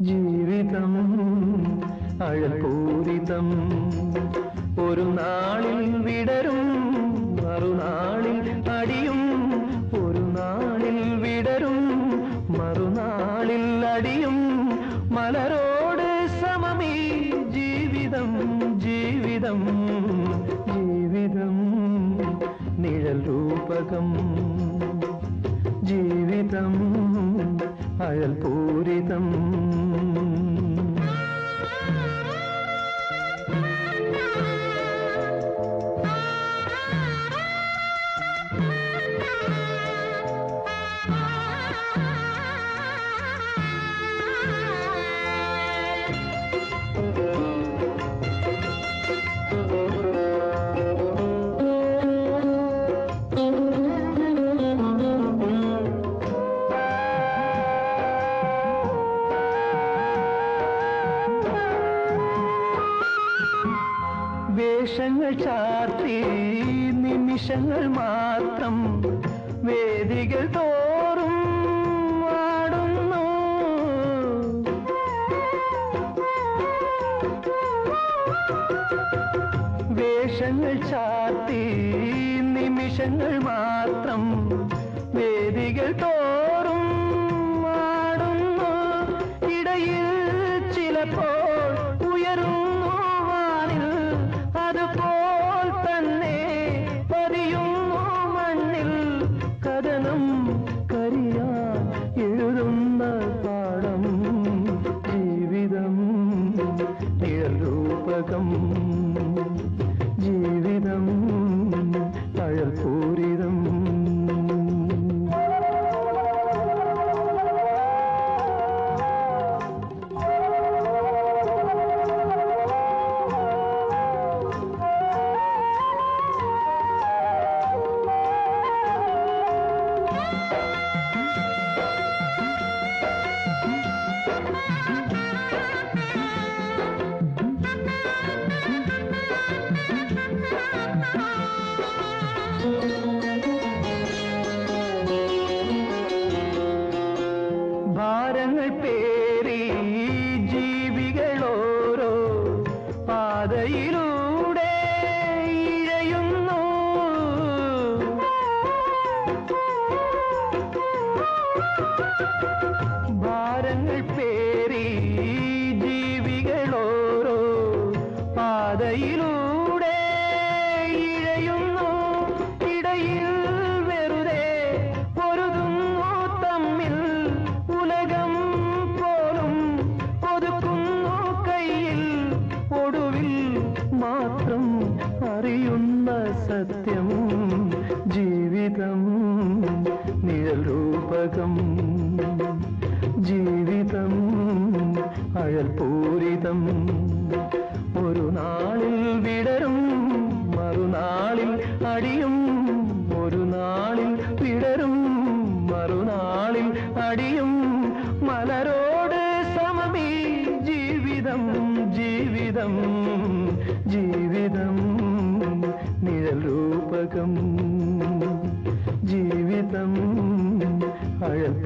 ജീവിതം അഴൽപൂരിതം ഒരു നാളിൽ വിടരും മറുനാളിൽ അടിയും ഒരു നാളിൽ വിടരും മറുനാളിൽ അടിയും മലരോട് സമമീ ജീവിതം ജീവിതം ജീവിതം നിഴൽ രൂപകം ജീവിതം അയൽപൂരിതം വേഷങ്ങൾ ചാർത്തി നിമിഷങ്ങൾ മാത്രം വേദികൾ തോറും ആടുന്നു വേഷങ്ങൾ ചാർത്തി നിമിഷങ്ങൾ മാത്രം വേദികൾ തോറും ആടുന്നു ഇടയിൽ ചിലപ്പോൾ ഉയരുന്നു വാനിൽ അതുപോൽ തന്നെ പതിയുന്നു മണ്ണിൽ കഥനം കരിയാൻ എഴുതുന്ന പാഠം ജീവിതം നിഴൽരൂപകം ജീവിതം അഴൽപൂരിതം ഭാരങ്ങൾ പേറി ജീവികളോരോ പാതയിലൂടെ ഇഴയുന്നു ഭാരങ്ങൾ പേറി ജീവികളോരോ പാതയിലൂടെ ഇഴയുന്നു ഇടയിൽ വെറുതെ പൊരുതുന്നു തമ്മിൽ ഉലകം പോലും ഒതുക്കുന്നു കയ്യിൽ ഒടുവിൽ മാത്രം അറിയുന്ന സത്യം ജീവിതം നിഴൽ രൂപകം ജീവിതം അയൽപൂരിതം ഒരു നാളിൽ വിടരും മറുനാളിൽ അടിയും ഒരു നാളിൽ വിടരും മറുനാളിൽ അടിയും മലരോട് സമമീ ജീവിതം ജീവിതം ജീവിതം നിഴൽ രൂപകം ജീവിതം അഴൽ